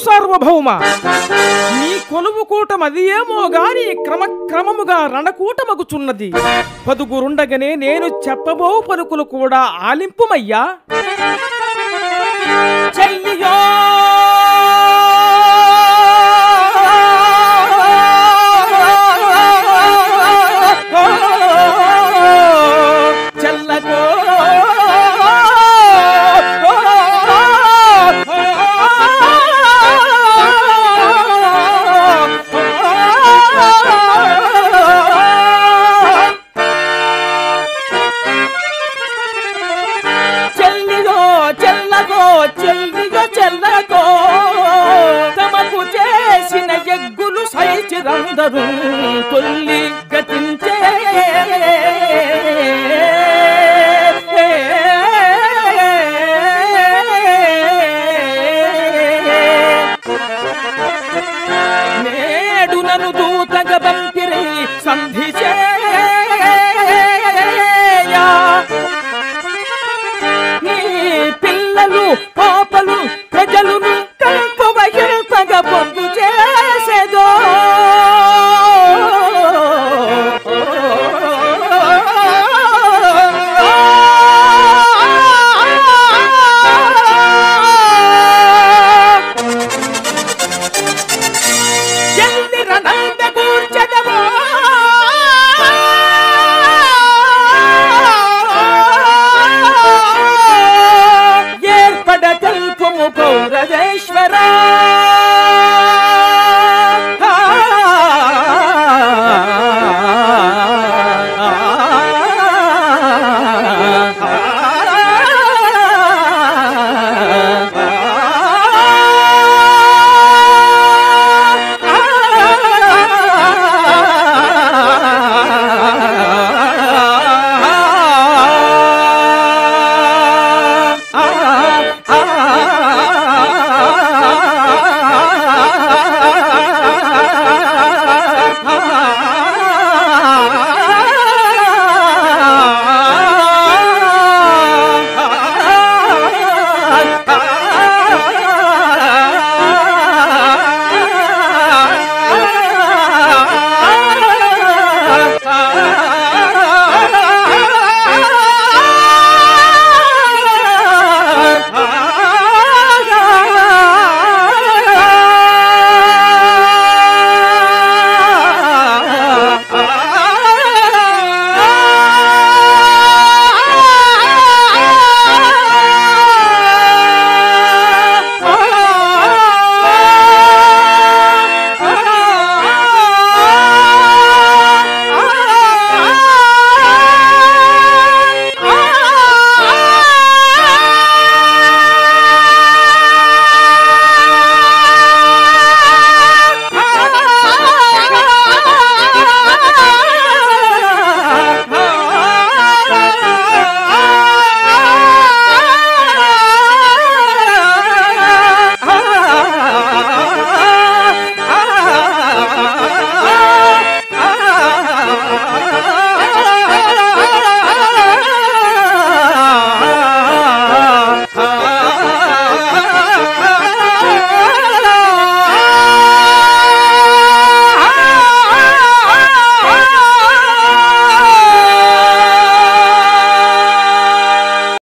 సార్వభౌమ నీ కొలువు కూటమది ఏమో గాని క్రమక్రమముగా రణకూటమగుచున్నది పదుగురుండగనే నేను చెప్పబో పలుకులు కూడా ఆలింపుమయ్యా చెయ్యో చెల్లకో చెల్లిగో చెల్లగో చెల్లిగో చెల్లగో తమకు చేసిన ఎగ్గులు సైచిరందరూ కొల్లి గతించే నేడు నన్ను దూతగ పంపిరి సంధి చేయా నీ పిల్లలు పాపలు ప్రజలును కల్పవ ఎల్పగ పొందు చేసేదో ఎల్లిర నంద కూర్చదవో ఏర్పడ తెలుపుము పౌరజేశ్వరా